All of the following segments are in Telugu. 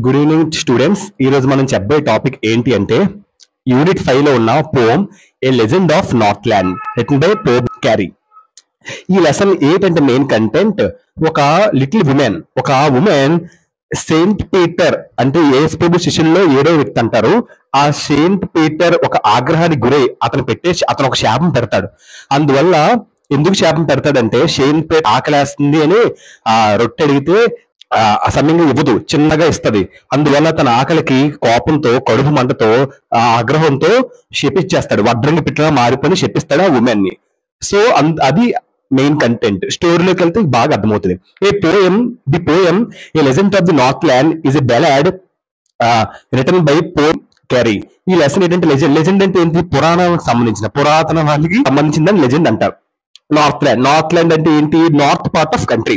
గుడ్ ఈవినింగ్ స్టూడెంట్స్ ఈ రోజు మనం చెప్పే టాపిక్ ఏంటి అంటే యూనిట్ ఫైవ్ లో ఉన్న poem a legend of north northland written by Phoebe Cary ఈ లెసన్ ఏంటంటే మెయిన్ కంటెంట్ ఒక లిటిల్ ఉమెన్ ఒక ఉమెన్ సెయింట్ పీటర్ అంటే ఏసుప్రభు శిష్యుల్లో ఏడో వ్యక్తి అంటారు ఆ సెయింట్ పీటర్ ఒక ఆగ్రహానికి గురై అతను పెట్టే అతను ఒక శాపం పెడతాడు అందువల్ల ఎందుకు శాపం పెడతాడంటే సెయింట్ పీటర్ ఆకలేస్తుంది అని ఆ రొట్టె అడిగితే ఆ ఆ సమయంలో ఇవ్వదు చిన్నగా ఇస్తది అందువల్ల తన ఆకలికి కోపంతో కడుపు మంటతో ఆ ఆగ్రహంతో శపిచ్చేస్తాడు వడ్రంగి పిట్టగా మారిపోయి శపిస్తాడు ఆ ఉమెన్ ని సో అన్- అది మెయిన్ కంటెంట్ స్టోరీలోకి వెళ్తే బాగా అర్థమవుతుంది a poem the poem a legend of the north northland is a ballad written by Phoebe Cary ఈ లెసన్ ఏంటంటే లెజెండ్ లెజెండ్ అంటే ఏంటి పురాణాలకు సంబంధించిన పురాతన వాళ్ళకి సంబంధించిందని లెజెండ్ అంటారు నార్త్ ల్యాండ్ నార్త్ ల్యాండ్ అంటే ఏంటి north part of country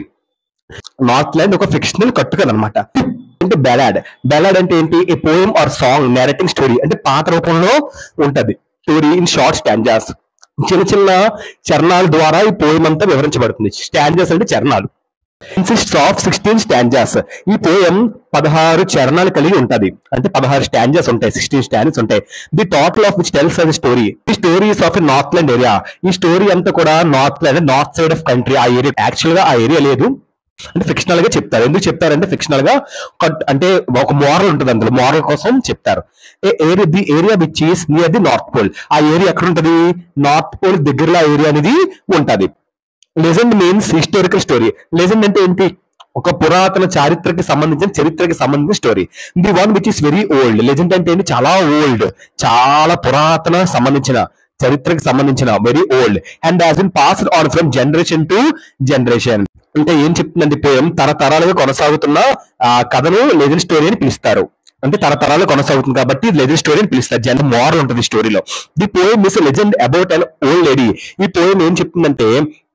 northland ఒక ఫిక్షనల్ కట్టుకథ అనమాట అంటే బెలాడ్ బెలాడ్ అంటే ఏంటి a poem or song narrating story అంటే పాత రూపంలో ఉంటది స్టోరీ ఇన్ షార్ట్ స్టాంజాస్ చిన్న చిన్న చరణాల ద్వారా ఈ పోయం అంతా వివరించబడుతుంది స్టాంజాస్ అంటే చరణాలు కన్సిస్ట్ ఆఫ్ సిక్స్టీన్ స్టాంజాస్ ఈ పోయం పదహారు చరణాలు కలిగి ఉంటది అంటే పదహారు స్టాంజాస్ ఉంటాయి సిక్స్టీన్ స్టాంజెస్ ఉంటాయి the total of which tells us story ఈ stories of north northland area ఈ స్టోరీ అంతా కూడా northland north side of country ఆ ఏరియా యాక్చువల్ గా ఆ ఏరియా లేదు అంటే ఫిక్షనల్ గా చెప్తారు ఎందుకు చెప్తారంటే ఫిక్షనల్ గా ఒక- అంటే ఒక మోరల్ ఉంటుంది అందులో మోరల్ కోసం చెప్తారు area the area which is near the north pole ఆ ఏరియా ఎక్కడ ఉంటది నార్త్ పోల్ దగ్గరలో ఆ ఏరియా అనేది ఉంటది legend means historical story legend అంటే ఏంటి ఒక పురాతన చారిత్రకి సంబంధించిన చరిత్రకి సంబంధించిన story the one which is very old legend అంటే ఏంటి చాలా ఓల్డ్ చాలా పురాతన సంబంధించిన చరిత్రకి సంబంధించిన very old and has been passed on from generation to generation అంటే ఏం చెప్తుందండి పోయం తరతరాలుగా కొనసాగుతున్న ఆ కథను లెజెండ్ స్టోరీ అని పిలుస్తారు అంటే తరతరాలు కొనసాగుతుంది కాబట్టి లెజెండ్ స్టోరీ అని పిలుస్తారు జన మోరల్ ఉంటుంది స్టోరీలో the poem is legend about an old lady ఈ పోయం ఏం చెప్తుందంటే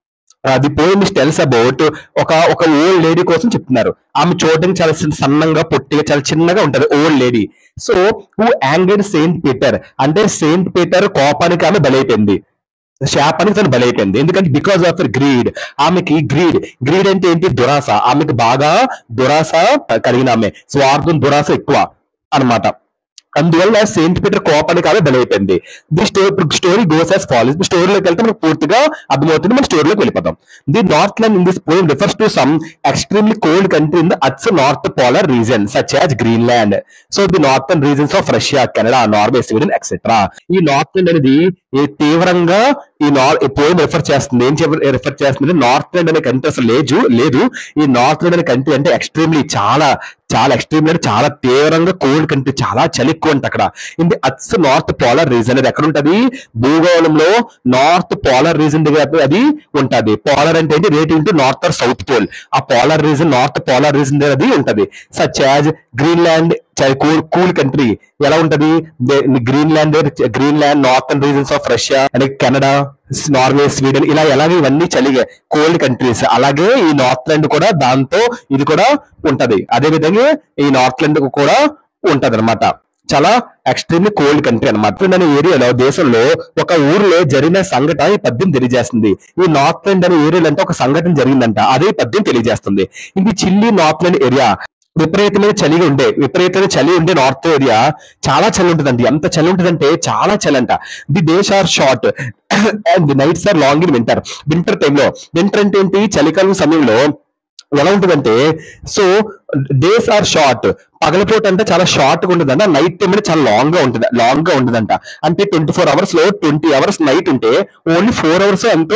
the poem is tells about ఒక ఒక ఓల్డ్ లేడీ కోసం చెప్తున్నారు ఆమె చూడడానికి చాలా చిన్న- సన్నంగా పొట్టిగా చాలా చిన్నగా ఉంటది old lady so who angered saint Peter అంటే సెయింట్ పీటర్ కోపానికి ఆమె బలైపోయింది శాపానికి తను బలైపోయింది ఎందుకంటే బికాస్ ఆఫ్ గ్రీడ్ ఆమెకి గ్రీడ్ గ్రీడ్ అంటే ఏంటి దురాశ ఆమెకి బాగా దురాశ కలిగిన ఆమె స్వార్థం దురాశ ఎక్కువ అన్నమాట అందువల్ల సెయింట్ పీటర్ కోపానికి ఆమె బలైపోయింది the story story goes as follows స్టోరీలోకి వెళ్తే మనకు పూర్తిగా అర్థమవుతుంది మన స్టోరీలోకి వెళ్ళిపోతాం the north northland in this poem refers to some extremely cold country in the its north polar region such as Greenland so the northern regions of Russia Canada Norway Sweden etcetera ఈ నార్త్ ల్యాండ్ అనేది ఈ తీవ్రంగా ఈ నార్ ఈ పోయం రిఫర్ చేస్తుంది ఏం రిఫర్ చేస్తుంది నార్త్ ల్యాండ్ అనే కంట్రీ అసలు లేదు లేదు ఈ నార్త్ ల్యాండ్ అనే కంట్రీ అంటే ఎక్స్ట్రీమ్లీ చాలా చాలా ఎక్స్ట్రీమ్ అంటే చాలా తీవ్రంగా కోల్డ్ కంట్రీ చాలా చలి ఎక్కువ అంట అక్కడ ఇది అట్స్ నార్త్ పోలర్ రీజన్ అది ఎక్కడ ఉంటది భూగోళంలో నార్త్ పోలర్ రీజన్ దగ్గర అది ఉంటది పోలర్ అంటే ఏంటి రేట్ into north or south pole ఆ polar region north polar region దగ్గర అది ఉంటది such as Greenland cool cool country ఎలా ఉంటది Greenland Greenland northern regions of Russia and Canada Norway Sweden ఇలా ఎలాగే ఇవన్నీ చలిగే కోల్డ్ కంట్రీస్ అలాగే ఈ నార్త్ ల్యాండ్ కూడా దాంతో ఇది కూడా ఉంటది అదే విధంగా ఈ నార్త్ ల్యాండ్ కూడా ఉంటది అనమాట చాలా ఎక్స్ట్రీమ్లీ కోల్డ్ కంట్రీ అనమాట అనే ఏరియాలో దేశంలో ఒక ఊర్లో జరిగిన సంఘటన ఈ పద్యం తెలియజేస్తుంది ఈ నార్త్ ల్యాండ్ అనే ఏరియాలో అంటే ఒక సంఘటన జరిగిందంట అదే ఈ పద్యం తెలియజేస్తుంది ఇది చిల్లీ నార్త్ ల్యాండ్ ఏరియా విపరీతమైన చలి ఉండే విపరీతమైన చలి ఉండే నార్త్ ఏరియా చాలా చలి ఉంటుందండి ఎంత చలి ఉంటుందంటే చాలా చలి అంట the days are short and the nights are long in winter winter టైంలో వింటర్ అంటే ఏంటి చలికాలం సమయంలో ఎలా ఉంటుందంటే సో డేస్ ఆర్ షార్ట్ పగలపూట అంటే చాలా షార్ట్ గా ఉంటుందంట నైట్ టైం అంటే చాలా లాంగ్ గా ఉంటుంది లాంగ్ గా ఉంటుందంట అంటే ట్వంటీ ఫోర్ అవర్స్ లో ట్వంటీ అవర్స్ నైట్ ఉంటే ఓన్లీ ఫోర్ అవర్స్ ఎంతో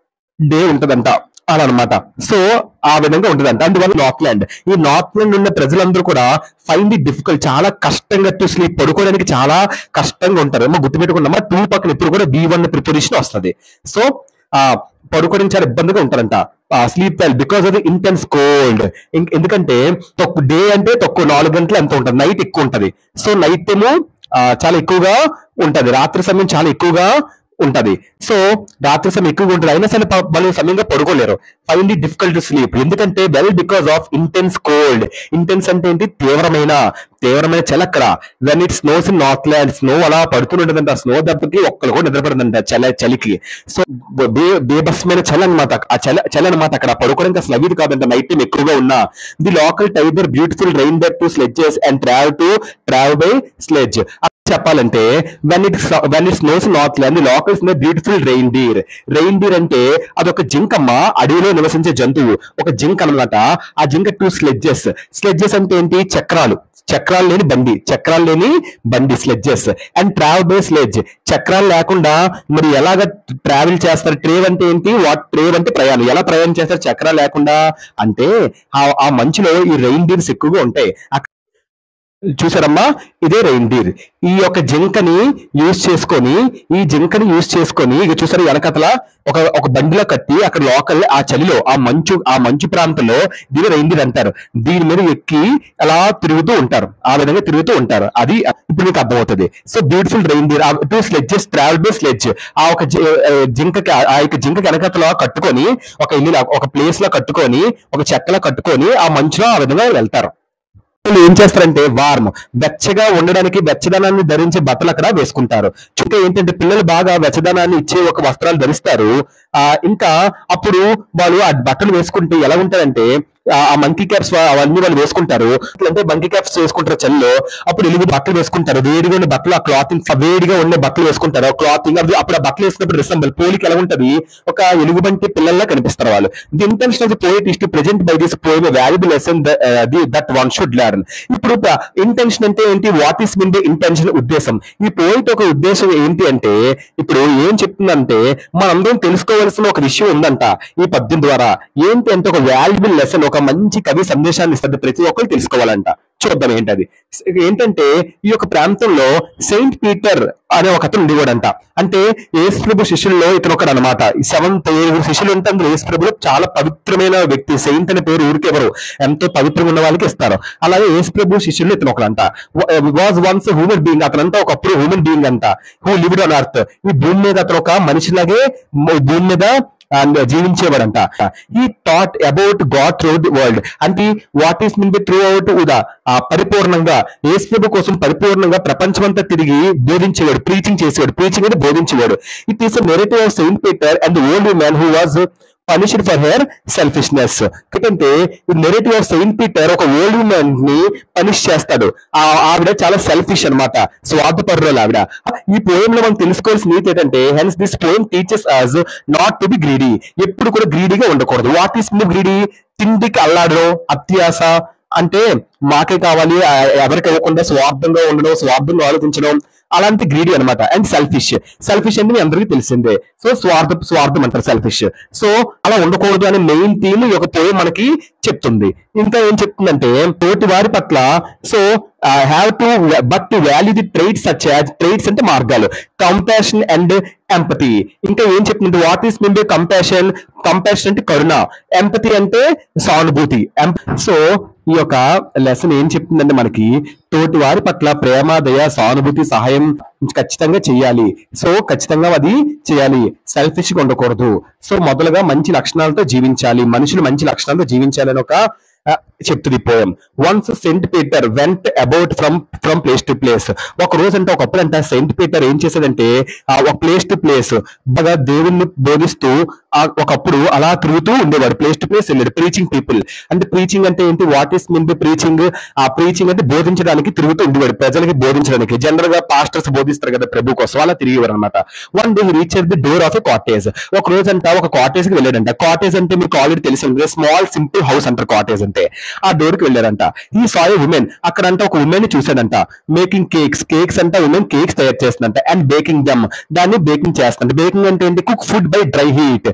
డే ఉంటదంట అలా అనమాట సో ఆ విధంగా ఉంటదంట అందువల్ల నార్త్ ల్యాండ్ ఈ నార్త్ ల్యాండ్ ఉన్న ప్రజలందరూ కూడా ఫైండ్ ఇట్ డిఫికల్ట్ చాలా కష్టంగా టు స్లీప్ పడుకోవడానికి చాలా కష్టంగా ఉంటారు ఏమో గుర్తుపెట్టుకున్నామా టూ పక్కన ఇప్పుడు కూడా బీ వన్ ప్రిపరేషన్ వస్తది సో ఆ పడుకోవడానికి చాలా ఇబ్బందిగా ఉంటారంట sleep well because of the intense cold ఎందుకంటే తక్కువ డే అంటే తక్కువ నాలుగు గంటలు ఎంత ఉంటుంది నైట్ ఎక్కువ ఉంటది సో నైట్ ఏమో ఆ, చాలా ఎక్కువగా ఉంటది రాత్రి సమయం చాలా ఎక్కువగా ఉంటది సో రాత్రి సమయం ఎక్కువగా ఉంటుంది అయినా సరే ప- వాళ్ళు సమయంగా పడుకోలేరు find it difficult to sleep ఎందుకంటే well because of intense cold intense అంటే ఏంటి తీవ్రమైన తీవ్రమైన చలి అక్కడ when it snows in northland snow అలా పడుతుంటుందంట ఆ స్నో దెబ్బకి ఒక్కరు కూడా నిద్రపడదంట చలి చలికి సో బే బేబస్మైన చలి అనమాట ఆ చలి చలి అనమాట అక్కడ పడుకోవడానికి అసలు అవిది కాదంట నైట్ టైం ఎక్కువగా ఉన్నా the local tiger beautiful reindeer to sledges and travel to travel by sledge చెప్పాలంటే when it when it snows northland the locals may beautiful reindeer reindeer అంటే అదొక జింకమ్మ అడవిలో నివసించే జంతువు ఒక జింక్ అన్నమాట ఆ జింక టూ స్లెడ్జెస్ స్లెడ్జెస్ అంటే ఏంటి చక్రాలు చక్రాలు లేని బండి చక్రాలు లేని బండి sledges and travel by sledge చక్రాలు లేకుండా మరి ఎలాగ ట్రావెల్ చేస్తారు ట్రేవ్ అంటే ఏంటి వాట్ ట్రేవ్ అంటే ప్రయాణం ఎలా ప్రయాణం చేస్తారు చక్రాలు లేకుండా అంటే ఆ- ఆ మంచులో ఈ రెయిన్ డీర్స్ ఎక్కువగా ఉంటాయి అక్కడ చూసారమ్మా ఇదే రెయిన్డీర్ ఈ యొక్క జింకని యూజ్ చేసుకొని ఈ జింకని యూజ్ చేసుకొని ఇక చూసారు వెనకతల ఒక ఒక బండిలో కట్టి అక్కడ లోకల్ ఆ చలిలో ఆ మంచు ఆ మంచు ప్రాంతంలో దీని రెయిన్డీర్ అంటారు దీని మీద ఎక్కి అలా తిరుగుతూ ఉంటారు ఆ విధంగా తిరుగుతూ ఉంటారు అది ఇప్పుడు మీకు అర్థమవుతుంది so beautiful reindeer to sledges travel by sledge ఆ ఒక జి- ఆ, జింకకి ఆ యొక్క జింక వెనకతలో కట్టుకొని ఒక ఇల్లు ఒక ప్లేస్ లో కట్టుకొని ఒక చెక్కలో కట్టుకొని ఆ మంచులో ఆ విధంగా వెళ్తారు వాళ్ళు ఏం చేస్తారంటే వార్మ్ వెచ్చగా ఉండడానికి వెచ్చదనాన్ని ధరించే బట్టలు అక్కడ వేసుకుంటారు చుట్టూ ఏంటంటే పిల్లలు బాగా వెచ్చదనాన్ని ఇచ్చే ఒక వస్త్రాలు ధరిస్తారు ఆ ఇంకా అప్పుడు వాళ్ళు ఆ బట్టలు వేసుకుంటే ఎలా ఉంటారంటే ఆ మంకీ క్యాప్స్ అవన్నీ వాళ్ళు వేసుకుంటారు అంటే మంకీ క్యాప్స్ వేసుకుంటారు చలిలో అప్పుడు ఎలుగు బట్టలు వేసుకుంటారు వేడిగా ఉండే బట్టలు ఆ క్లాతింగ్ వేడిగా ఉండే బట్టలు వేసుకుంటారు క్లాతింగ్ అవి అప్పుడు ఆ బట్టలు వేసుకున్నప్పుడు రిసంబల్ పోలికి ఎలా ఉంటది ఒక ఎలుగుబంటి పిల్లల్లా కనిపిస్తారు వాళ్ళు the intention of the poet is to present by this poem valuable lesson that one should learn ఇప్పుడు ఇంటెన్షన్ అంటే ఏంటి what is mean the intention ఉద్దేశం ఈ పోయిట్ ఒక ఉద్దేశం ఏంటి అంటే ఇప్పుడు ఏం చెప్తుందంటే మనందరం తెలుసుకోవాల్సిన ఒక విషయం ఉందంట ఈ పద్యం ద్వారా ఏంటి అంటే ఒక వాల్యుబుల్ లెసన్ ఒక మంచి కవి సందేశాన్ని ఇస్తుంది ప్రతి ఒక్కరు తెలుసుకోవాలంట చూద్దాం ఏంటది ఏంటంటే ఈ యొక్క ప్రాంతంలో సెయింట్ పీటర్ అనే ఒక అతను ఉండేవాడంట అంటే యేసు ప్రభు శిష్యుల్లో ఇతను ఒకడు అనమాట సెవెంత్ ఏడుగురు శిష్యులు ఉంటే అందులో యేసు ప్రభులో చాలా పవిత్రమైన వ్యక్తి సెయింట్ అనే పేరు ఊరికి ఎవరు ఎంతో పవిత్రంగా ఉన్న వాళ్ళకి ఇస్తారు అలాగే యేసు ప్రభు శిష్యులు ఇతను ఒకడంట వాజ్ వన్స్ హ్యూమన్ బీయింగ్ అతనంతా ఒకప్పుడు హ్యూమన్ బీయింగ్ అంట హూ లివ్డ్ ఆన్ అర్త్ ఈ భూమి మీద అతను ఒక మనిషిలాగే మ- భూమి మీద and జీవించేవాడంట ఈ thought about God through the world అంటే what is mean by throughout ఉదా ఆ పరిపూర్ణంగా యేసు ప్రభు కోసం పరిపూర్ణంగా ప్రపంచమంతా తిరిగి బోధించేవాడు ప్రీచింగ్ చేసేవాడు ప్రీచింగ్ అంటే బోధించేవాడు it is narrative of saint Peter and old man who was punished for her selfishness ఎందుకంటే ఈ నెరేటివ్ ఆఫ్ సెయింట్ పీటర్ ఒక ఓల్డ్ మ్యాన్ ని పనిష్ చేస్తాడు ఆ ఆవిడ చాలా సెల్ఫిష్ అన్నమాట స్వార్థపరురాలు ఆవిడ ఈ పోయం లో మనం తెలుసుకోవాల్సిన నీతి ఏంటంటే hence this poem teaches us not to be greedy ఎప్పుడు కూడా గ్రీడీగా ఉండకూడదు వాట్ ఈస్ మీ గ్రీడీ తిండికి అల్లాడడం అత్యాస అంటే మాకే కావాలి ఆ, ఎవరికి ఇవ్వకుండా స్వార్థంగా ఉండడం స్వార్థంగా ఆలోచించడం అలాంటి గ్రీడీ అన్నమాట అండ్ సెల్ఫిష్ సెల్ఫిష్ అంటే మీ అందరికీ తెలిసిందే సో స్వార్థ స్వార్థం అంటారు సెల్ఫిష్ సో అలా ఉండకూడదు అనే మెయిన్ థీమ్ ఈ యొక్క పోయం మనకి చెప్తుంది ఇంకా ఏం చెప్తుందంటే తోటి వారి పట్ల so have to but to value the traits such traits అంటే మార్గాలు కంపాషన్ అండ్ ఎంపతి ఇంకా ఏం చెప్తుందంటే what is mean by compassion compassion అంటే కరుణ ఎంపతి అంటే సానుభూతి సో ఈ యొక్క లెసన్ ఏం చెప్తుందంటే మనకి తోటి వారి పట్ల ప్రేమ దయ సానుభూతి సహాయం ఖచ్చితంగా చేయాలి సో ఖచ్చితంగా అది చేయాలి సెల్ఫిష్ గా ఉండకూడదు సో మొదలుగా మంచి లక్షణాలతో జీవించాలి మనుషులు మంచి లక్షణాలతో జీవించాలని ఒక ఆ, చెప్తుంది poem once saint Peter went about from from place to place ఒక రోజు అంటే ఒకప్పుడు అంటే సెంట్ పీటర్ ఏం చేశాడంటే ఆ ఒక ప్లేస్ టు ప్లేస్ బాగా దేవుణ్ణి బోధిస్తూ ఆ ఒకప్పుడు అలా తిరుగుతూ ఉండేవాడు ప్లేస్ టు ప్లేస్ వెళ్ళాడు ప్రీచింగ్ పీపుల్ అంటే ప్రీచింగ్ అంటే ఏంటి what is mean by preaching ఆ ప్రీచింగ్ అంటే బోధించడానికి తిరుగుతూ ఉండేవాడు ప్రజలకి బోధించడానికి జనరల్ గా పాస్టర్స్ బోధిస్తారు కదా ప్రభు కోసం అలా తిరిగేవారు అనమాట one day reach the door of a cottage ఒక రోజు అంట ఒక కాటేజ్ కి వెళ్ళాడంట కాటేజ్ అంటే మీకు ఆల్రెడీ తెలిసి ఉంటుంది స్మాల్ సింపుల్ హౌస్ అంటారు కాటేజ్ అంటే ఆ డోర్ కి వెళ్ళారంట ఈ సాయి ఉమెన్ అక్కడ అంట ఒక ఉమెన్ ని చూశాడంట మేకింగ్ కేక్స్ కేక్స్ అంటే ఉమెన్ కేక్స్ తయారు చేస్తుందంట అండ్ బేకింగ్ దమ్ దాన్ని బేకింగ్ చేస్తుందంట బేకింగ్ అంటే ఏంటి cook food by dry heat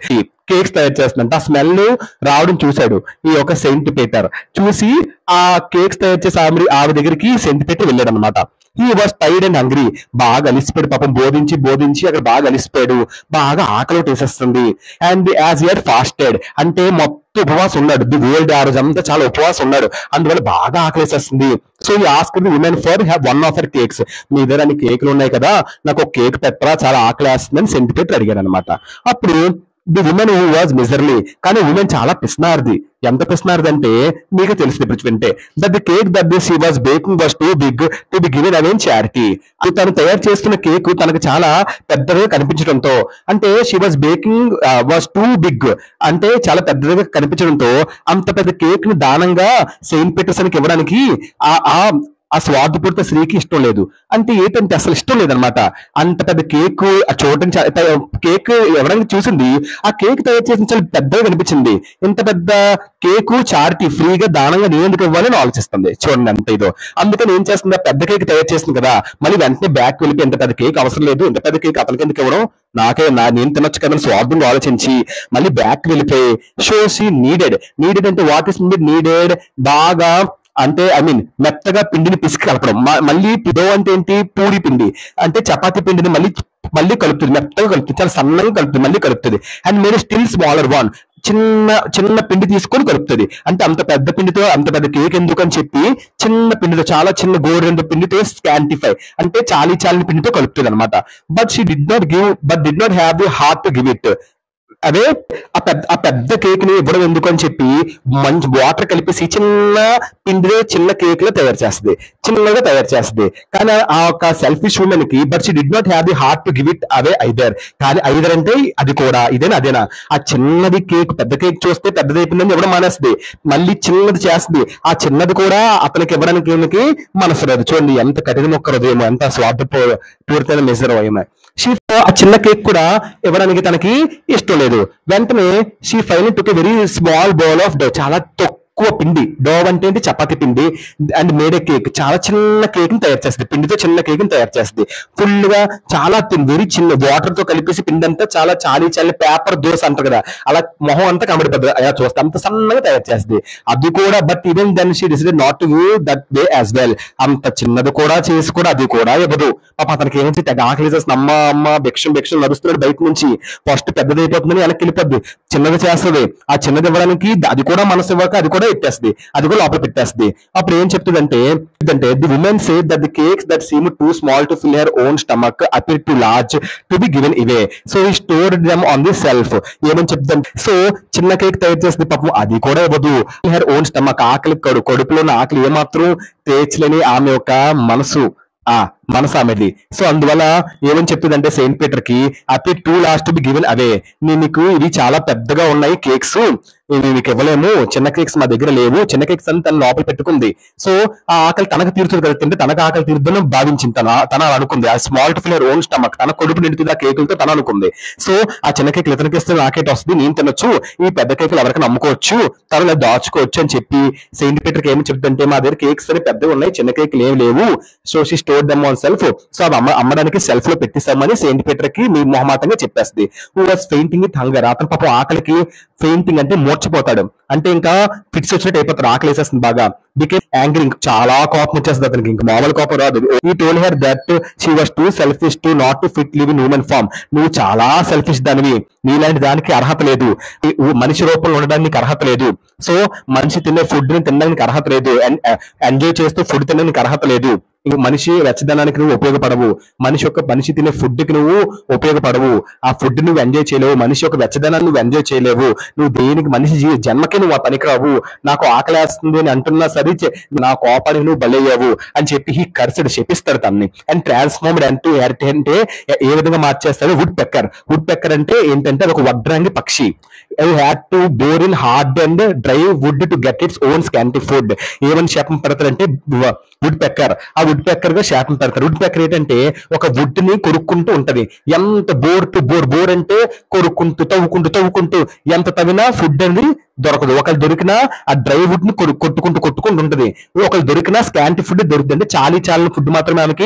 cakes తయారు చేస్తుందంట ఆ స్మెల్ రావడం చూశాడు ఈ యొక్క సెయింట్ పీటర్ చూసి ఆ కేక్స్ తయారు చేసే ఆమె ఆమె దగ్గరికి సెయింట్ పీటర్ వెళ్ళాడు అనమాట ఈ వాస్ టైర్డ్ అండ్ హంగ్రీ బాగా అలిసిపోయాడు పాపం బోధించి బోధించి అక్కడ బాగా అలిసిపోయాడు బాగా ఆకలి వేసేస్తుంది అండ్ యాజ్ యర్ ఫాస్టెడ్ అంటే మొత్తం ఉపవాసం ఉన్నాడు ది వరల్డ్ ఆ రోజు అంతా చాలా ఉపవాసం ఉన్నాడు అందువల్ల బాగా ఆకలేసేస్తుంది so he ask the women for have one of your cakes మీ దగ్గర అన్ని కేకులు ఉన్నాయి కదా నాకు ఒక కేక్ పెట్టరా చాలా ఆకలి వేస్తుందని సెంట్ పెట్టి అడిగాడు అనమాట అప్పుడు the women who was miserly కానీ ఉమెన్ చాలా పిస్నార్ది ఎంత పిస్నార్ది అంటే మీకు తెలిసింది ఇప్పుడు వింటే that the cake that the she was baking was too big to be given away charity అది తను తయారు చేస్తున్న కేక్ తనకు చాలా పెద్దగా కనిపించడంతో అంటే she was baking was too big అంటే చాలా పెద్దగా కనిపించడంతో అంత పెద్ద కేక్ ని దానంగా సెయింట్ పీటర్సన్ కి ఇవ్వడానికి ఆ ఆ ఆ స్వార్థపూరిత స్త్రీకి ఇష్టం లేదు అంటే ఏంటంటే అసలు ఇష్టం లేదనమాట అంత పెద్ద కేక్ ఆ చూడటం చా- త- కేక్ ఎవరైనా చూసింది ఆ కేక్ తయారు చేసిన చాలా పెద్దగా కనిపించింది ఇంత పెద్ద కేకు చారిటీ ఫ్రీగా దానంగా నేను ఎందుకు ఇవ్వాలి అని ఆలోచిస్తుంది చూడండి అంత ఇదో అందుకని ఏం చేస్తుంది ఆ పెద్ద కేక్ తయారు చేస్తుంది కదా మళ్ళీ వెంటనే బ్యాక్ వెళ్ళి ఇంత పెద్ద కేక్ అవసరం లేదు ఇంత పెద్ద కేక్ అతనికి ఎందుకు ఇవ్వడం నాకే నా నేను తినొచ్చు కదా అని స్వార్థంగా ఆలోచించి మళ్ళీ బ్యాక్ వెళ్ళిపోయి షో షీ నీడెడ్ నీడెడ్ అంటే వాట్ ఇస్ నీడెడ్ బాగా అంటే ఐ మీన్ మెత్తగా పిండిని పిసికి కలపడం మ- మళ్ళీ పిదో అంటే ఏంటి పూరి పిండి అంటే చపాతీ పిండిని మళ్ళీ మళ్ళీ కలుపుతుంది మెత్తగా కలుపుతుంది చాలా సన్నగా కలుపుతుంది మళ్ళీ కలుపుతుంది అండ్ మీరు స్టిల్ స్మాలర్ వన్ చిన్న చిన్న పిండి తీసుకొని కలుపుతుంది అంటే అంత పెద్ద పిండితో అంత పెద్ద కేక్ ఎందుకు అని చెప్పి చిన్న పిండితో చాలా చిన్న గోరెండు పిండితో స్కాంటిఫై అంటే చాలీ చాలని పిండితో కలుపుతుంది అనమాట but she did not give but did not have the heart to give it అదే ఆ పెద్ద ఆ పెద్ద కేక్ ని ఇవ్వడం ఎందుకు అని చెప్పి మంచి వాటర్ కలిపేసి చిన్న పిండిలో చిన్న కేక్ లో తయారు చేస్తుంది చిన్నగా తయారు చేస్తుంది కానీ ఆ ఒక సెల్ఫిష్ ఉమెన్ కి but she did not have the heart to give it away either కానీ ఐదర్ అంటే అది కూడా ఇదేనా అదేనా ఆ చిన్నది కేక్ పెద్ద కేక్ చూస్తే పెద్దది అయిపోయిందని ఇవ్వడం మానేస్తుంది మళ్ళీ చిన్నది చేస్తుంది ఆ చిన్నది కూడా అతనికి ఇవ్వడానికి ఈమెకి మనసు లేదు చూడండి ఎంత కఠిన మొక్క హృదయం ఎంత స్వార్థ పూర్తయిన మెజర్ అయ్యింది షీ ఆ చిన్న కేక్ కూడా ఇవ్వడానికి తనకి ఇష్టం లేదు వెంటనే she final took very small bowl of dough చాలా తక్కువ పిండి డో అంటే ఏంటి చపాతి పిండి అండ్ మేడే కేక్ చాలా చిన్న కేక్ ని తయారు చేస్తుంది పిండితో చిన్న కేక్ ని తయారు చేస్తుంది ఫుల్ గా చాలా వెరీ చిన్న వాటర్ తో కలిపేసి పిండి అంతా చాలా చాలీ చాలి పేపర్ దోశ అంటారు కదా అలా మొహం అంతా కనబడిపోతుంది అలా చూస్తే అంత సన్నగా తయారు చేస్తుంది అది కూడా but even then she decided not to view that way as well అంత చిన్నది కూడా చేసి కూడా అది కూడా ఇవ్వదు పాప అతనికి ఏం తెగ ఆకలి చేస్తుంది అమ్మ అమ్మ భిక్షం భిక్షం నడుస్తున్నాడు బయట నుంచి ఫస్ట్ పెద్దది అయిపోతుందని వెనక్కి వెళ్ళిపోద్ది చిన్నది చేస్తుంది ఆ చిన్నది ఇవ్వడానికి అది కూడా మనసు ఇవ్వక అది కూడా ఎత్తేస్తుంది అది కూడా లోపల పెట్టేస్తుంది అప్పుడు ఏం చెప్తుందంటే అంటే the woman say that the cakes that seem too small to fill her own stomach appear too large to be given away so ఈ store them on the shelf ఏమని చెప్తుందంటే సో చిన్న కేక్ తయారు చేస్తుంది పాపం అది కూడా ఇవ్వదు హెర్ ఓన్ స్టమక్ ఆకలి కడు కడుపులో ఉన్న ఆకలి ఏమాత్రం తేచలేని ఆమె యొక్క మనసు ఆ మనసు ఆమెది సో అందువల్ల ఏమని చెప్తుందంటే సెయింట్ పీటర్ కి అతి too last be given away నేను నీకు ఇవి చాలా పెద్దగా ఉన్నాయి కేక్స్ ఇవి మీకు ఇవ్వలేము చిన్న కేక్స్ మా దగ్గర లేవు చిన్న కేక్స్ అని తన లోపల పెట్టుకుంది సో ఆ ఆకలి తనకు తీరుతుంది కదా తింటే తనకు ఆకలి తీరుతుందని భావించింది తన తన అలా అనుకుంది ఆ small to fill own stomach తన కొడుకు నిండుతుంది ఆ కేకులతో తన అనుకుంది సో ఆ చిన్న కేకులు ఇతనికి ఇస్తే నాకేట్ వస్తుంది నేను తినొచ్చు ఈ పెద్ద కేకులు ఎవరికైనా అమ్ముకోవచ్చు తను ఇలా దాచుకోవచ్చు అని చెప్పి సెయింట్ పీటర్కి ఏమి చెప్తుంటే మా దగ్గర కేక్స్ అని పెద్దగా ఉన్నాయి చిన్న కేకులు ఏమి లేవు so she store them on shelf so అవి అమ్మ అమ్మడానికి సెల్ఫ్ లో పెట్టేసామని సెయింట్ పీటర్ కి మీ మొహమాటంగా చెప్పేస్తుంది who was fainting with hunger అతను పాపం ఆకలికి ఫెయింటింగ్ అంటే మూర్చిపోతాడు అంటే ఇంకా ఫిట్స్ వచ్చినట్టు అయిపోతాడు ఆకలి వేసేస్తుంది బాగా బికే యాంగ్రీ చాలా కోపం వచ్చేస్తుంది అతనికి ఇంకా మామూలు కోపం రాదు ఈ told her that she was too selfish to not to fit live in human form నువ్వు చాలా సెల్ఫిష్ దానివి నీలాంటి దానికి అర్హత లేదు ఈ ఉ- మనిషి రూపంలో ఉండడానికి నీకు అర్హత లేదు సో మనిషి తినే ఫుడ్ ని తినడానికి అర్హత లేదు ఎంజాయ్ చేస్తూ ఫుడ్ తినడానికి అర్హత లేదు ఇంక మనిషి వెచ్చదనానికి నువ్వు ఉపయోగపడవు మనిషి యొక్క మనిషి తినే ఫుడ్ కి నువ్వు ఉపయోగపడవు ఆ ఫుడ్ నువ్వు ఎంజాయ్ చేయలేవు మనిషి యొక్క వెచ్చదనాన్ని నువ్వు ఎంజాయ్ చేయలేవు నువ్వు దేనికి మనిషి జీ- జన్మకి నువ్వు ఆ పనికిరావు నాకు ఆకలేస్తుంది అని అంటున్నా సరే చె- నా కోపానికి నువ్వు బలయ్యావు అని చెప్పి హీ కర్సడ్ శపిస్తాడు తన్ని అండ్ ట్రాన్స్ఫార్మ్డ్ అంటూ అంటే ఏ విధంగా మార్చేస్తాడు వుడ్ పెక్కర్ వుడ్ పెక్కర్ అంటే ఏంటంటే అది ఒక వడ్రంగి పక్షి I had to bore in hard and dry wood to get its own scanty food ఏమని శాపం పెడతారంటే వుడ్ పెక్కర్ ఆ వుడ్ పెక్కర్ గా శాపం పెడతారు వుడ్ పెక్కర్ ఏంటంటే ఒక వుడ్ ని కొరుక్కుంటూ ఉంటది ఎంత బోర్ టు బోర్ బోర్ అంటే కొరుక్కుంటూ తవ్వుకుంటూ తవ్వుకుంటూ ఎంత తవ్వినా ఫుడ్ అనేది దొరకదు ఒకళ్ళు దొరికినా ఆ డ్రై వుడ్ ని కొరు- కొట్టుకుంటూ కొట్టుకుంటూ ఉంటది ఒకళ్ళు దొరికినా స్కాంటీ ఫుడ్ దొరుకుతుంది అంటే చాలీ చాలని ఫుడ్ మాత్రమే ఆమెకి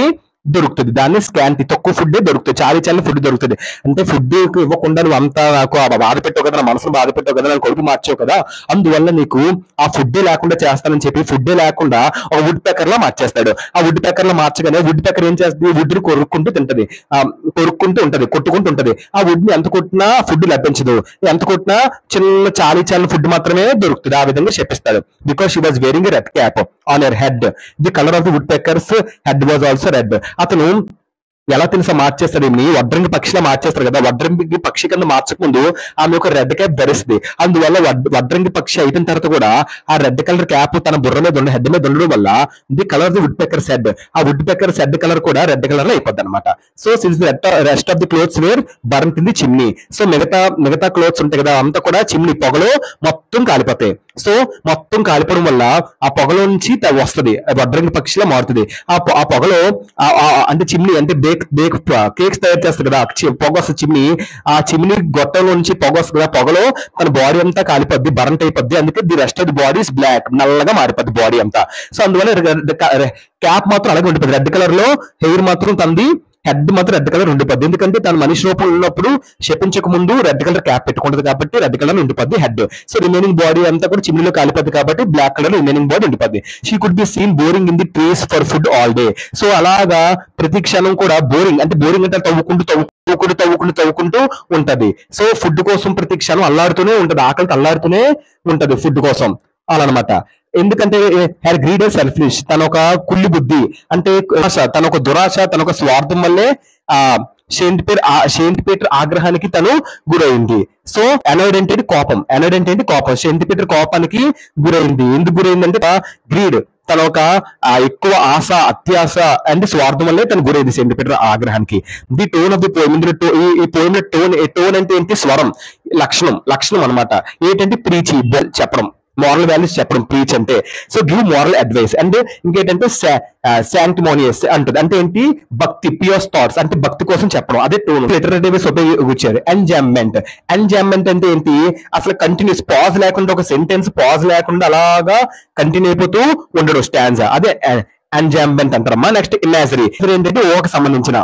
దొరుకుతుంది దాన్ని స్కాంతి తక్కువ ఫుడ్ దొరుకుతుంది చాలీ చాలని ఫుడ్ దొరుకుతుంది అంటే ఫుడ్ ఇవ్వకుండా నువ్వు అంతా నాకు ఆ బాధ పెట్టావు కదా నా మనసును బాధ పెట్టావు కదా నన్ను కొడుకు మార్చావు కదా అందువల్ల నీకు ఆ ఫుడ్ లేకుండా చేస్తానని చెప్పి ఫుడ్ లేకుండా ఒక వుడ్ పెక్కర్ లా మార్చేస్తాడు ఆ వుడ్ పెక్కర్ లా మార్చగానే వుడ్ పెక్కర్ ఏం చేస్తుంది వుడ్ ని కొరుక్కుంటూ తింటది ఆ కొరుక్కుంటూ ఉంటది కొట్టుకుంటూ ఉంటది ఆ వుడ్ ని ఎంత కొట్టినా ఫుడ్ లభించదు ఎంత కొట్టినా చిన్న చాలీ చాలని ఫుడ్ మాత్రమే దొరుకుతుంది ఆ విధంగా చెప్పిస్తాడు because she was wearing red cap on her head the colour of the woodpecker's head was also red అతను ఎలా తెలుసా మార్చేస్తారు ఈమెని వడ్రంగి పక్షిలా మార్చేస్తారు కదా వడ్రంగి పక్షి కింద మార్చకముందు ఆమె ఒక రెడ్ క్యాప్ ధరిస్తుంది అందువల్ల వడ్- వడ్రంగి పక్షి అయిపోయిన తర్వాత కూడా ఆ రెడ్ కలర్ క్యాప్ తన బుర్ర మీద ఉండ హెడ్ మీద ఉండడం వల్ల the colour the woodpecker head ఆ వుడ్ పెక్కర్ హెడ్ కలర్ కూడా రెడ్ కలర్ లో అయిపోద్ది అనమాట so since rest of the clothes were burn in the chimney so మిగతా మిగతా క్లోత్స్ ఉంటాయి కదా అంతా కూడా చిమ్నీ పొగలో మొత్తం కాలిపోతాయి సో మొత్తం కాలిపోవడం వల్ల ఆ పొగలో నుంచి త- వస్తది వడ్రంగి పక్షిలా మారుతుంది ఆ పొ- ఆ పొగలో ఆ- ఆ- అంటే చిమ్నీ అంటే బేక్ బేక్ కేక్స్ తయారు చేస్తారు కదా ఆ చి- పొగ వస్తుంది చిమ్నీ ఆ చిమ్నీ గొట్టంలో నుంచి పొగ వస్తుంది కదా పొగలో తన బాడీ అంతా కాలిపోద్ది బరంట్ అయిపోద్ది అందుకే the rest of the body is black నల్లగా మారిపోద్ది బాడీ అంతా సో అందువల్ల క్యాప్ మాత్రం అలాగే ఉండిపోద్ది రెడ్ కలర్ లో హెయిర్ మాత్రం తంది హెడ్ మాత్రం రెడ్ కలర్ ఉండిపోద్ది ఎందుకంటే తన మనిషి రూపం ఉన్నప్పుడు శపించక ముందు రెడ్ కలర్ క్యాప్ పెట్టుకుంటది కాబట్టి రెడ్ కలర్ ఉండిపోద్ది హెడ్ సో రిమైనింగ్ బాడీ అంతా కూడా చిమ్నీలో కాలిపోద్ది కాబట్టి బ్లాక్ కలర్ రిమైనింగ్ బాడీ ఉండిపోద్ది she could be seen boring in the trees for food all day so అలాగా ప్రతి క్షణం కూడా బోరింగ్ అంటే బోరింగ్ అంటే తవ్వుకుంటూ తవ్వుకుంటూ తవ్వుకుంటూ తవ్వుకుంటూ ఉంటది సో ఫుడ్ కోసం ప్రతి క్షణం అల్లాడుతూనే ఉంటది ఆకలితో అల్లాడుతూనే ఉంటది ఫుడ్ కోసం అలా అనమాట ఎందుకంటే హెర్ గ్రీడ్ సెల్ఫిష్ తన ఒక కుళ్ళి బుద్ధి అంటే ఆశ, తన ఒక దురాశ తన ఒక స్వార్థం వల్లే ఆ షేంట్ పేర్ షేంట్ పీటర్ ఆగ్రహానికి తను గురైంది సో ఎనోయిడ్ అంటే ఏంటి? కోపం ఎనోయిడ్ అంటే ఏంటి? కోపం షేంట్ పీటర్ కోపానికి గురైంది ఎందుకు గురైంది అంటే గ్రీడ్ తన ఒక ఆ, ఎక్కువ ఆశ అత్యాశ అండ్ స్వార్థం వల్లే తను గురైంది సెంట్ పీటర్ ఆగ్రహానికి the tone of the poem ఇందులో to- ఈ ఈ పోయిమ్ టోన్ టోన్ అంటే ఏంటి స్వరం లక్షణం లక్షణం అన్నమాట ఏంటంటే ప్రీచి చెప్పడం మోరల్ వాల్యూస్ చెప్పడం ప్రీచ్ అంటే so give moral advice and ఇంకేంటంటే శాంక్టిమోనియస్ అంటది అంటే ఏంటి భక్తి పియోస్ థాట్స్ అంటే భక్తి కోసం చెప్పడం అదే టోన్ లిటరేటివ్స్ ఉపయోగించారు ఎంజామ్మెంట్ ఎంజామ్మెంట్ అంటే ఏంటి అసలు కంటిన్యూస్ పాజ్ లేకుండా ఒక సెంటెన్స్ పాజ్ లేకుండా అలాగా కంటిన్యూ అయిపోతూ ఉండడు స్టాండ్స్ అదే ఎంజామ్మెంట్ అంటారమ్మా నెక్స్ట్ ఇమాజరీ ఏంటంటే ఊహకు సంబంధించిన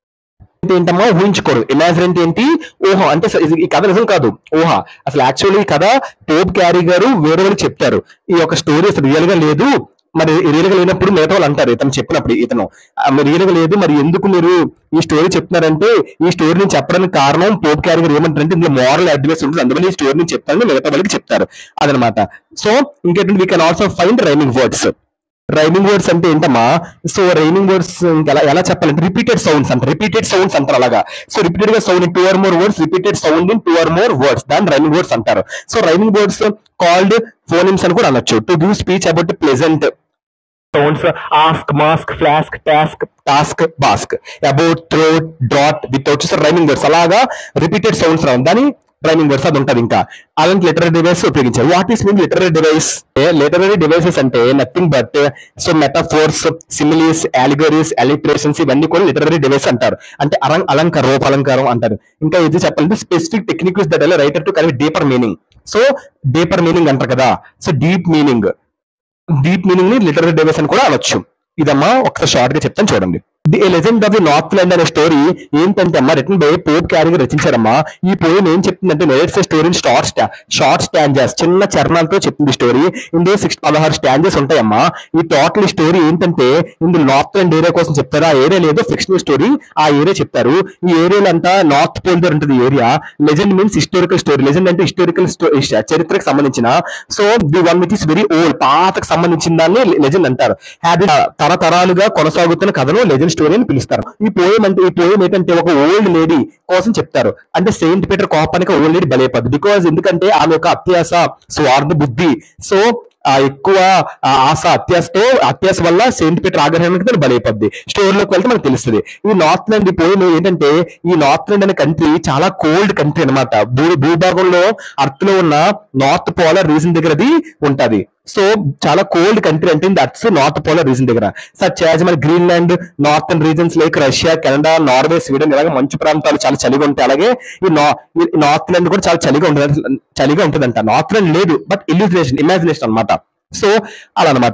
అంటే ఏంటమ్మా ఊహించుకోరు ఇమాజిన్ అంటే ఏంటి ఊహ అంటే స- ఇది- ఈ కథ నిజం కాదు ఊహ అసలు యాక్చువల్లీ ఈ కథ పోప్ క్యారీ గారు వేరే వాళ్ళు చెప్తారు ఈ యొక్క స్టోరీ అసలు రియల్ గా లేదు మరి రియల్ గా లేనప్పుడు మిగతా వాళ్ళు అంటారు ఇతను చెప్పినప్పుడు ఇతను "ఆ, మరి రియల్ గా లేదు మరి ఎందుకు మీరు ఈ స్టోరీ చెప్తున్నారంటే ఈ స్టోరీని చెప్పడానికి కారణం పోప్ క్యారీ గారు ఏమంటారంటే ఇందులో మోరల్ అడ్వైస్ ఉంటుంది అందువల్ల ఈ స్టోరీని చెప్తారని మిగతా వాళ్ళకి చెప్తారు అదనమాట సో ఇంకేంటంటే we can also find rhyming words rhyming words అంటే ఏంటమ్మా సో రైమింగ్ వర్డ్స్ ఎలా ఎలా చెప్పాలంటే రిపీటెడ్ సౌండ్స్ అంట రిపీటెడ్ సౌండ్స్ అంటారు అలాగా సో రిపీటెడ్ గా sound in two or more words repeated sound in two or more words దాన్ని రైమింగ్ వర్డ్స్ అంటారు so rhyming words called phonemes అని కూడా అనొచ్చు to give speech about pleasant sounds ask mask flask task task bask about throw drought without rhyming words అలాగా రిపీటెడ్ సౌండ్స్ రావు దాని రైమింగ్ వర్డ్స్ అది ఉంటుంది ఇంకా అలాంటి లిటరీ డివైస్ ఉపయోగించారు what is mean literary device literary devices అంటే nothing but so metaphors similes allegories alliterations ఇవన్నీ కూడా లిటరీ డివైస్ అంటారు అంటే అలం అలంకారం రూపాలంకారం అంటారు ఇంకా ఇది చెప్పాలంటే స్పెసిఫిక్ టెక్నిక్స్ దట్ అలా writer to convey deeper meaning so deeper meaning అంటారు కదా so deep meaning deep meaning ని లిటరీ డివైస్ అని కూడా అనొచ్చు ఇదమ్మా ఒకసారి షార్ట్ గా చెప్తాను చూడండి the legend of the north land అనే స్టోరీ ఏంటంటే అమ్మా రిటర్న్ బై పోప్ క్యారీ రచించారమ్మా ఈ పోయం ఏం చెప్తుందంటే narrates story short short stanzas చిన్న చరణాలతో చెప్తుంది స్టోరీ ఇందులో సిక్స్ పదహారు స్టాంజెస్ ఉంటాయమ్మా ఈ టోటల్ స్టోరీ ఏంటంటే ఇందులో నార్త్ ల్యాండ్ ఏరియా కోసం చెప్తారు ఆ ఏరియా లేదో ఫిక్షనల్ స్టోరీ ఆ ఏరియా చెప్తారు ఈ ఏరియాలో అంతా నార్త్ పోల్ దగ్గర ఉంటుంది area legend means historical story legend అంటే హిస్టారికల్ చరిత్రకు సంబంధించిన so the one which is very old పాతకు సంబంధించిన దాన్ని లెజెండ్ అంటారు హ్యాబి తరతరాలుగా కొనసాగుతున్న కథను లెజెండ్ స్టోరీ అని పిలుస్తారు ఈ పోయం అంటే ఈ పోయం ఏంటంటే ఒక ఓల్డ్ లేడీ కోసం చెప్తారు అంటే సెయింట్ పీటర్ కోపానికి ఓల్డ్ లేడీ బలైపోద్ది బికాజ్ ఎందుకంటే ఆమె యొక్క అత్యాస స్వార్థ బుద్ధి సో ఆ ఎక్కువ ఆ ఆశ అత్యాసతో అత్యాస వల్ల సెయింట్ పీటర్ ఆగ్రహానికి తను బలైపోద్ది స్టోరీలోకి వెళ్తే మనకు తెలుస్తుంది ఈ నార్త్ ల్యాండ్ ఈ పోయం ఏంటంటే ఈ నార్త్ ల్యాండ్ అనే కంట్రీ చాలా కోల్డ్ కంట్రీ అనమాట భూ భూభాగంలో అర్త్ లో ఉన్న నార్త్ పోలర్ రీజన్ దగ్గర అది ఉంటది సో చాలా కోల్డ్ కంట్రీ అంటే దట్స్ నార్త్ పోలర్ రీజన్ దగ్గర సచ్ యాజ్ మన Greenland northern regions like Russia Canada Norway Sweden ఇలాగే మంచు ప్రాంతాలు చాలా చలిగా ఉంటాయి అలాగే ఈ నార్త్ ల్యాండ్ కూడా చాలా చలిగా ఉంటుంది చలిగా ఉంటుందంట నార్త్ ల్యాండ్ లేదు బట్ ఇల్యూజినేషన్ ఇమాజినేషన్ అన్నమాట సో అలా అనమాట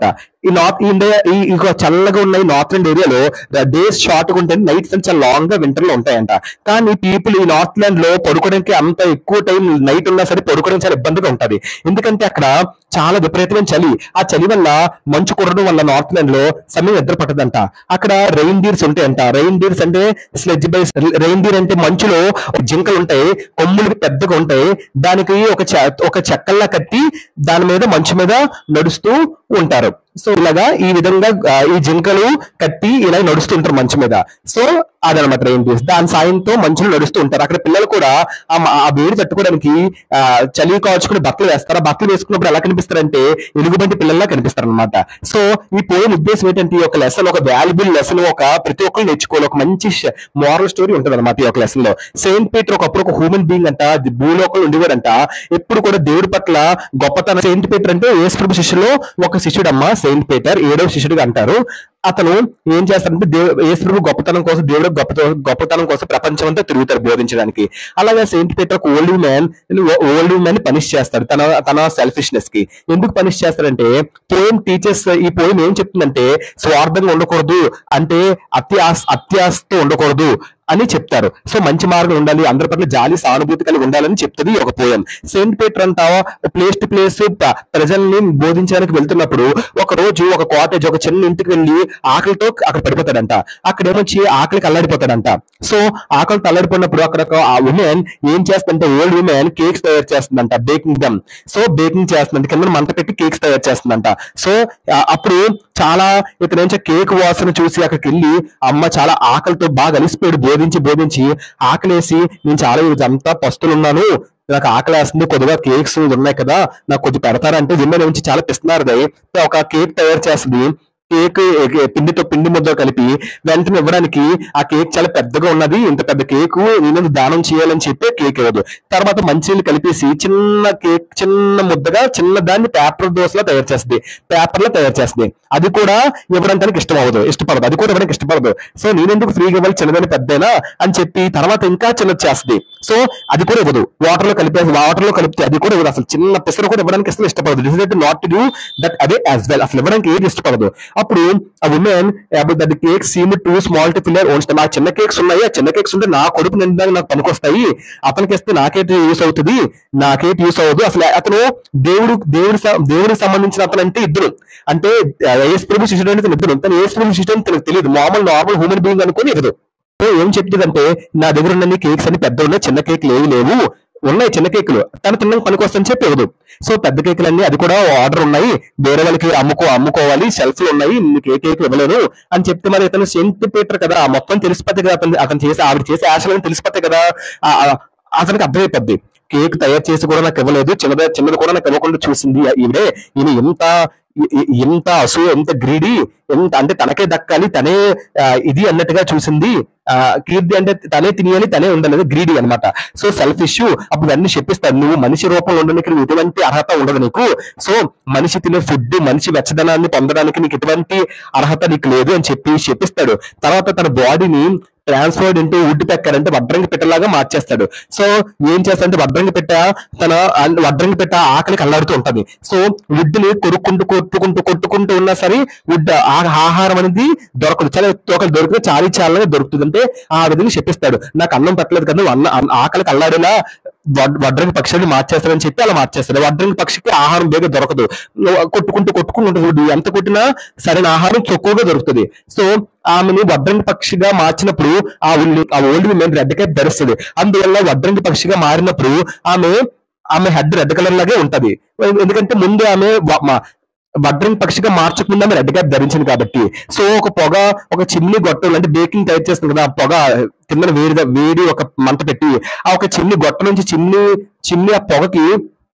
ఈ నార్త్ ఇండియా ఈ ఇక చల్లగా ఉన్న ఈ నార్త్ ఇండ్ ఏరియాలో డేస్ షార్ట్ గా ఉంటాయి నైట్స్ అని చాలా లాంగ్ గా వింటర్ లో ఉంటాయంట కానీ పీపుల్ ఈ నార్త్ ల్యాండ్ లో పడుకోవడానికి అంత ఎక్కువ టైం నైట్ ఉన్నా సరే పడుకోవడానికి చాలా ఇబ్బందిగా ఉంటది ఎందుకంటే అక్కడ చాలా విపరీతమైన చలి ఆ చలి వల్ల మంచు కురడం వల్ల నార్త్ ల్యాండ్ లో సమయం నిద్ర పట్టదంట అక్కడ రెయిన్ డీర్స్ ఉంటాయంట రెయిన్ డీర్స్ అంటే స్లెడ్జ్ బై రెయిన్ డీర్ అంటే మంచులో జింకలు ఉంటాయి కొమ్ములు పెద్దగా ఉంటాయి దానికి ఒక చె- ఒక చెక్కల్లా కట్టి దాని మీద మంచు మీద నడుస్తూ ఉంటారు సో ఇలాగా ఈ విధంగా ఆ, ఈ జింకలు కట్టి ఇలా నడుస్తుంటారు మంచు మీద సో అదనమాట రెయిన్ డీర్స్ దాని సాయంతో మంచులో నడుస్తూ ఉంటారు అక్కడ పిల్లలు కూడా ఆ మ- ఆ వేడి తట్టుకోవడానికి ఆ, చలి కాచుకుని బట్టలు వేస్తారు ఆ బట్టలు వేసుకున్నప్పుడు ఎలా కనిపిస్తారంటే ఎలుగుబంటి పిల్లల్లా కనిపిస్తారు అనమాట సో ఈ పోయిన ఉద్దేశం ఏంటంటే ఈ ఒక లెసన్ ఒక వాల్యుబుల్ లెసన్ ఒక ప్రతి ఒక్కరు నేర్చుకోవాలి ఒక మంచి మోరల్ స్టోరీ ఉంటుంది అనమాట ఈ ఒక లెసన్ లో సెయింట్ పీటర్ ఒకప్పుడు ఒక హ్యూమన్ బీయింగ్ అంట అది భూలోకంలో ఉండేవాడంట ఎప్పుడు కూడా దేవుడి పట్ల గొప్పతనం సెయింట్ పీటర్ అంటే యేసుప్రభు శిష్యులో ఒక శిష్యుడమ్మ సెయింట్ పీటర్ ఏడవ శిష్యుడిగా అంటారు అతను ఏం చేస్తాడంటే దేవు యేసుప్రభు గొప్పతనం కోసం దేవుడు గొప్ప గొప్పతనం కోసం ప్రపంచం అంతా తిరుగుతారు బోధించడానికి అలాగే సెయింట్ పీటర్ ఒక old man old man punish చేస్తాడు తన తన సెల్ఫిష్నెస్ కి ఎందుకు పనిష్ చేస్తాడంటే పోయం టీచర్స్ ఈ పోయం ఏం చెప్తుందంటే స్వార్థంగా ఉండకూడదు అంటే అత్యాస్ అత్యాసతో ఉండకూడదు అని చెప్తారు సో మంచి మార్గం ఉండాలి అందరి పట్ల జాలి సానుభూతి కలిగి ఉండాలని చెప్తుంది ఈ ఒక పోయం సెయింట్ పీటర్ అంతా ప్లేస్ టు ప్లేస్ ప్రజల్ని బోధించడానికి వెళ్తున్నప్పుడు ఒక రోజు ఒక కాటేజ్ ఒక చిన్న ఇంటికి వెళ్ళి ఆకలితో అక్కడ పడిపోతాడంట అక్కడ ఏమొచ్చి ఆకలికి అల్లాడిపోతాడంట సో ఆకలితో అల్లాడిపోయినప్పుడు అక్కడ ఒక ఆ ఉమెన్ ఏం చేస్తుందంటే ఓల్డ్ ఉమెన్ కేక్స్ తయారు చేస్తుందంట బేకింగ్ దమ్ సో బేకింగ్ చేస్తుందంట కింద మంట పెట్టి కేక్స్ తయారు చేస్తుందంట సో ఆ, అప్పుడు చాలా ఇతను ఏం కేక్ వాసన చూసి అక్కడికి వెళ్ళి అమ్మ చాలా ఆకలితో బాగా అలిసిపోయాడు బోధించి బోధించి ఆకలేసి నేను చాలా ఇదంతా పస్తులున్నాను నాకు ఆకలి వేస్తుంది కొద్దిగా కేక్స్ ఉన్నాయి కదా నాకు కొంచెం పెడతారంటే విన్న నుంచి చాలా పిస్తున్నారు ఒక కేక్ తయారు చేస్తుంది కేక్ పిండితో పిండి ముద్ద కలిపి వెంటనే ఇవ్వడానికి ఆ కేక్ చాలా పెద్దగా ఉన్నది ఇంత పెద్ద కేక్ నేను దానం చేయాలని చెప్పి కేక్ ఇవ్వదు తర్వాత మంచినీళ్ళు కలిపేసి చిన్న కేక్ చిన్న ముద్దగా చిన్న దాన్ని పేపర్ దోశలో తయారు చేస్తుంది పేపర్ లో తయారు చేస్తుంది అది కూడా ఇవ్వడానికి ఇష్టం అవ్వదు ఇష్టపడదు అది కూడా ఇవ్వడానికి ఇష్టపడదు సో నేనెందుకు ఫ్రీగా ఇవ్వాలి చిన్నదని పెద్దనా అని చెప్పి తర్వాత ఇంకా చిన్నది చేస్తుంది సో అది కూడా ఇవ్వదు వాటర్ లో కలిపేసి వాటర్ లో కలిపితే అది కూడా ఇవ్వదు అసలు చిన్న పెసరు కూడా ఇవ్వడానికి అసలు ఇష్టపడదు decide not to do that అదే యాజ్ వెల్ అసలు ఇవ్వడానికి ఏది ఇష్టపడదు అప్పుడు ఆ woman about that cake seem too small to fill her owns నా చిన్న కేక్స్ ఉన్నాయి ఆ చిన్న కేక్స్ ఉంటే నా కొడుకు నిండడానికి నాకు పనికొస్తాయి అతనికి ఇస్తే నాకేటి యూస్ అవుతుంది నాకేటి యూస్ అవ్వదు అసలు అతను దేవుడు దేవుడి స- దేవుడికి సంబంధించిన అతను అంటే ఇద్దరు అంటే ఏసు ప్రభు శిష్యుడు అంటే ఇతను ఇద్దరు తను ఏసు ప్రభు శిష్యుడు అని తనకు తెలియదు మామూలు నార్మల్ హ్యూమన్ బీయింగ్ అనుకుని ఇవ్వదు సో ఏం చెప్తుందంటే నా దగ్గర ఉన్న కేక్స్ అని పెద్ద ఉన్నాయి చిన్న కేక్ లేవు లేవు ఉన్నాయి చిన్న కేకులు తను తినడానికి పనికొస్తని చెప్పి ఇవ్వదు సో పెద్ద కేకులు అన్ని అది కూడా ఆర్డర్ ఉన్నాయి వేరే వాళ్ళకి అమ్ముకో అమ్ముకోవాలి షెల్ఫ్ లో ఉన్నాయి నీకు ఏ కేక్ ఇవ్వలేను అని చెప్తే మరి ఇతను సెంట్ పీటర్ కదా ఆ మొత్తం తెలిసిపోతే కదా అతను అతను చేసే ఆవిడ చేసే ఆశలని తెలిసిపోతే కదా ఆ- ఆ- అతనికి అర్థమైపోద్ది కేక్ తయారు చేసి కూడా నాకు ఇవ్వలేదు చిన్నది చిన్నది కూడా నాకు ఇవ్వకుండా చూసింది ఈవిడే ఈయన ఎంత ఇ- ఇ- ఎంత అసూయ ఎంత గ్రీడీ ఎంత అంటే తనకే దక్కాలి తనే ఆ, ఇది అన్నట్టుగా చూసింది ఆ కీర్తి అంటే తనే తినేయాలి తనే ఉండాలి గ్రీడీ అన్నమాట సో సెల్ఫ్ ఇష్యూ అప్పుడు అన్ని చెప్పిస్తాడు నువ్వు మనిషి రూపంలో ఉండడానికి నీకు ఎటువంటి అర్హత ఉండదు నీకు సో మనిషి తినే ఫుడ్ మనిషి వెచ్చదనాన్ని పొందడానికి నీకు ఎటువంటి అర్హత నీకు లేదు అని చెప్పి చెప్పిస్తాడు తర్వాత తన బాడీని ట్రాన్స్ఫర్డ్ ఇంటూ వుడ్ పెక్కర్ అంటే వడ్రంగి పెట్టలాగా మార్చేస్తాడు సో ఏం చేస్తాడంటే వడ్రంగి పెట్ట తన అన్- వడ్రంగి పెట్ట ఆకలికి అల్లాడుతూ ఉంటది సో వుడ్ ని కొరుక్కుంటూ కొట్టుకుంటూ కొట్టుకుంటూ ఉన్నా సరే వుడ్ ఆహారం అనేది దొరకదు చాలా ఒకటి దొరికితే చాలీ చాలా దొరుకుతుంది అంటే ఆ విధంగా చెప్పిస్తాడు నాకు అన్నం పెట్టలేదు కదా నువ్వు అన్న అన్న- ఆకలికి అల్లాడేలా వడ్- వడ్రంగి పక్షిని మార్చేస్తాడని చెప్పి అలా మార్చేస్తాడు వడ్రంగి పక్షికి ఆహారం బేగా దొరకదు కొట్టుకుంటూ కొట్టుకుంటూ ఉంటుంది వుడ్. ఎంత కొట్టినా సరైన ఆహారం తక్కువగా దొరుకుతుంది సో ఆమెని వడ్రంగి పక్షిగా మార్చినప్పుడు ఆ ఉల్లి ఆ ఓల్డ్ విమెన్ రెడ్ క్యాప్ ధరిస్తుంది అందువల్ల వడ్రంగి పక్షిగా మారినప్పుడు ఆమె ఆమె హెడ్ రెడ్ కలర్ లాగే ఉంటది ఎందుకంటే ముందు ఆమె వ- మ- వడ్రంగి పక్షిగా మార్చకుండా ఆమె రెడ్ క్యాప్ ధరించింది కాబట్టి సో ఒక పొగ ఒక చిమ్ని గొట్టం అంటే బేకింగ్ తయారు చేస్తుంది కదా ఆ పొగ కింద వేడి వేడి ఒక మంట పెట్టి ఆ ఒక చిమ్ని గొట్ట నుంచి చిమ్ని చిమ్ని ఆ పొగకి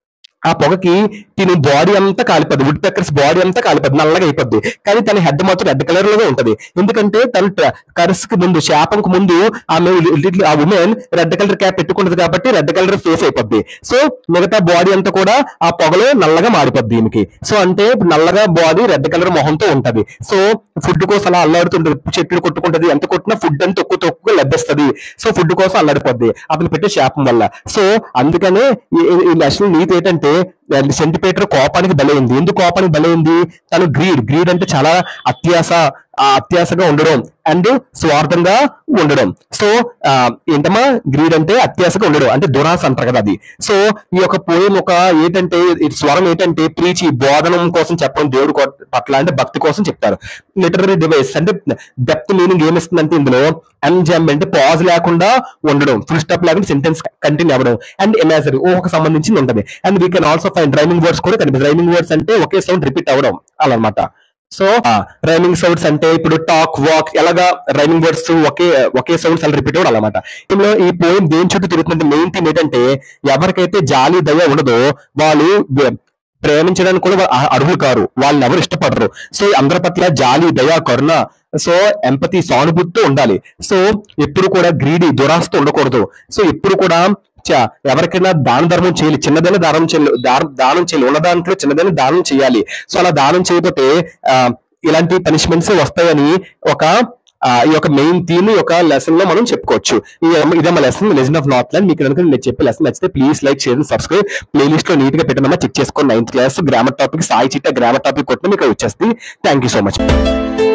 ఆ పొగకి తిని బాడీ అంతా కాలిపోద్ది వుడ్ పెక్కర్స్ బాడీ అంతా కాలిపోద్ది నల్లగా అయిపోద్ది కానీ తన హెడ్ మాత్రం రెడ్ కలర్ లోనే ఉంటది ఎందుకంటే తన కర్స్ కి ముందు శాపంకు ముందు ఆమె లిటిల్ ఆ ఉమెన్ రెడ్ కలర్ క్యాప్ పెట్టుకుంటది కాబట్టి రెడ్ కలర్ ఫేస్ అయిపోద్ది సో మిగతా బాడీ అంతా కూడా ఆ పొగలో నల్లగా మారిపోద్ది ఈమెకి సో అంటే నల్లగా బాడీ రెడ్ కలర్ మొహంతో ఉంటది సో ఫుడ్ కోసం అలా అల్లాడుతుంటది చెట్లు కొట్టుకుంటది ఎంత కొట్టినా ఫుడ్ అంతా తక్కువ తక్కువ లభిస్తుంది సో ఫుడ్ కోసం అల్లాడిపోద్ది అతను పెట్టే శాపం వల్ల సో అందుకనే ఈ- ఈ- ఈ లక్ష్యం నీతి ఏంటంటే సెంటిపేటర్ కోపానికి బలైంది ఎందుకు కోపానికి బలైంది తను గ్రీడ్ గ్రీడ్ అంటే చాలా అత్యాస ఆ అత్యాసగా ఉండడం అండ్ స్వార్థంగా ఉండడం సో ఏంటమ్మా గ్రీడ్ అంటే అత్యాసగా ఉండడం అంటే దురాశ అంటారు కదా అది సో ఈ యొక్క పోయం ఒక ఏంటంటే ఈ స్వరం ఏంటంటే ప్రీచి బోధనం కోసం చెప్పడం దేవుడు కో- పట్ల అంటే భక్తి కోసం చెప్తారు లిటరీ డివైస్ అంటే డెప్త్ మీనింగ్ ఏమిస్తుందంటే ఇందులో ఎంజామ్ అంటే పాజ్ లేకుండా ఉండడం ఫుల్ స్టాప్ లేకుండా సెంటెన్స్ కంటిన్యూ అవ్వడం అండ్ ఇమాజరీ ఊహకు సంబంధించింది ఉంటుంది and we can also fine rhyming words కూడా కనిపిస్తుంది రైమింగ్ వర్డ్స్ అంటే ఒకే సౌండ్ రిపీట్ అవ్వడం అలా అనమాట సో రైమింగ్ సౌండ్స్ అంటే ఇప్పుడు టాక్ వాక్ ఎలాగా రైమింగ్ వర్డ్స్ ఒకే ఒకే సౌండ్స్ అలా రిపీట్ అవ్వడం అనమాట ఇందులో ఈ పోయిం దేని చుట్టూ తిరుగుతుందంటే మెయిన్ థీమ్ ఏంటంటే ఎవరికైతే జాలి దయ ఉండదో వాళ్ళు వె- ప్రేమించడానికి కూడా వా- అర్హులు కారు వాళ్ళని ఎవరు ఇష్టపడరు సో అందరి పట్ల జాలి దయ కరుణ సో ఎంపతి సానుభూతితో ఉండాలి సో ఎప్పుడు కూడా గ్రీడీ దురాస్తో ఉండకూడదు సో ఎప్పుడు కూడా చ- ఎవరికైనా దాన ధర్మం చేయాలి చిన్నదైనా దానం చేయాలి దానం- దానం చేయాలి ఉన్న దాంట్లో చిన్నదైనా దానం చేయాలి సో అలా దానం చేయకపోతే ఆ, ఇలాంటి పనిష్మెంట్స్ వస్తాయని ఒక ఆ, ఈ యొక్క మెయిన్ థీమ్ ఈ యొక్క లెసన్ లో మనం చెప్పుకోవచ్చు ఈ- ఇదే మా lesson lesson of north land మీకు కనుక నేను చెప్పే లెసన్ నచ్చితే please like share subscribe playlist లో నీట్ గా పెట్టినమ్మా చెక్ చేసుకోండి ninth class grammar topic Sai Chitta grammar topic కొట్టిన మీకు వచ్చేస్తుంది థ్యాంక్ యూ సో మచ్